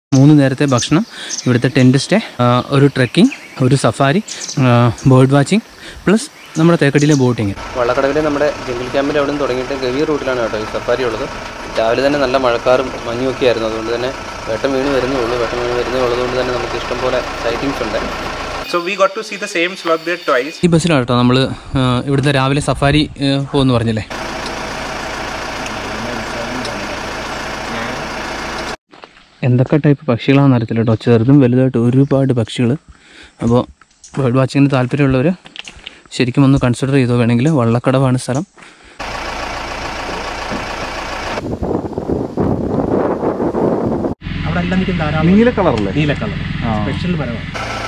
മൂന്ന് നേരത്തെ ഭക്ഷണം ഇവിടുത്തെ ടെൻറ്റ് സ്റ്റേ ആ, ഒരു ട്രെക്കിംഗ് ഒരു സഫാരി ബേർഡ് വാച്ചിങ് പ്ലസ് നമ്മുടെ തേക്കടിയിലെ ബോട്ടിങ് വള്ളക്കടവിലെ നമ്മുടെ ജംഗിൾ ക്യാമ്പിൽ അവിടെ നിന്ന് തുടങ്ങിയിട്ട് ഗവി റൂട്ടിലാണ് കേട്ടോ ഈ സഫാരി ഉള്ളത് രാവിലെ തന്നെ നല്ല മഴക്കാറും മഞ്ഞും ഒക്കെ ആയിരുന്നു അതുകൊണ്ട് തന്നെ വെട്ടം വീണ് വരുന്നേ ഉള്ളൂ വെട്ടം വീണ് വരുന്നേ ഉള്ളതുകൊണ്ട് തന്നെ നമുക്ക് ഇഷ്ടംപോലെ സൈറ്റിങ്സ് ഉണ്ട് So we got to see the same slot there twice. ഈ ബസ്സിലാണ് കേട്ടോ നമ്മൾ ഇവിടുത്തെ രാവിലെ സഫാരി പോകുമെന്ന് പറഞ്ഞില്ലേ എന്തൊക്കെ ടൈപ്പ് പക്ഷികളാണെന്ന് അറിയത്തില്ല കേട്ടോ ചെറുതും വലുതായിട്ട് ഒരുപാട് പക്ഷികൾ അപ്പോൾ ബേർഡ് വാച്ചിങ്ങിന് താല്പര്യമുള്ളവർ ശരിക്കും ഒന്ന് കൺസിഡർ ചെയ്തോ വേണമെങ്കിൽ വള്ളക്കടവാണ് സ്ഥലം അവിടെ എല്ലാം നിൽക്കും ധാരാളം നീല കളറല്ലേ നീല കളർ സ്പെഷ്യൽ മരമാണ്